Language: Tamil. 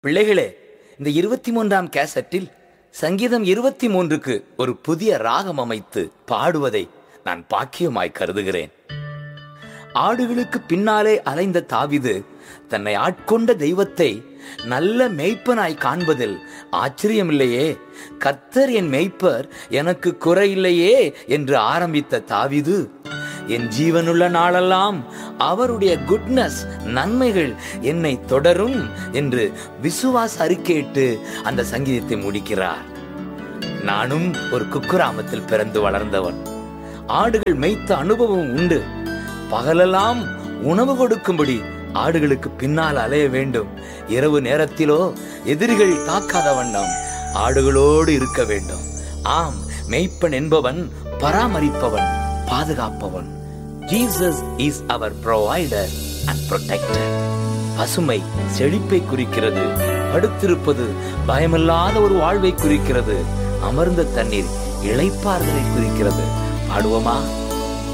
பிள்ளைகளே இந்த இருபத்தி மூன்றாம் கேசட்டில் சங்கீதம் இருபத்தி மூன்றுக்கு ஒரு புதிய ராகம் அமைத்து பாடுவதை நான் பாக்கியமாய் கருதுகிறேன் ஆடுகளுக்கு பின்னாலே அலைந்த தாவிது தன்னை ஆட்கொண்ட தெய்வத்தை நல்ல மேய்ப்பனாய் காண்பதில் ஆச்சரியமில்லையே கர்த்தர் என் மேய்ப்பர் எனக்கு குறையில்லையே என்று ஆரம்பித்த தாவிது என் ஜீவனுள்ள நாளெல்லாம் அவருடைய குட்னஸ் நன்மைகள் என்னை தொடரும் என்று விசுவாச அறிக்கையிட்டு அந்த சங்கீதத்தை முடிக்கிறார் நானும் ஒரு குக்கிராமத்தில் பிறந்து வளர்ந்தவன் ஆடுகள் மேய்த்த அனுபவம் உண்டு பகலெல்லாம் உணவு கொடுக்கும்படி ஆடுகளுக்கு பின்னால் அலைய வேண்டும் இரவு நேரத்திலோ எதிரிகள் தாக்காத வண்ணம் ஆடுகளோடு இருக்க வேண்டும் ஆம் மேய்ப்பன் என்பவன் பராமரிப்பவன் பாதுகாப்பவன் Jesus is our provider and protector பசுமை செழிப்பை குறிக்கிறது படுத்திருப்பது பயமில்லாத ஒரு வாழ்வை குறிக்கிறது அமர்ந்த தண்ணீர் இளைப்பாறுதலை குறிக்கிறது பாடுவோமா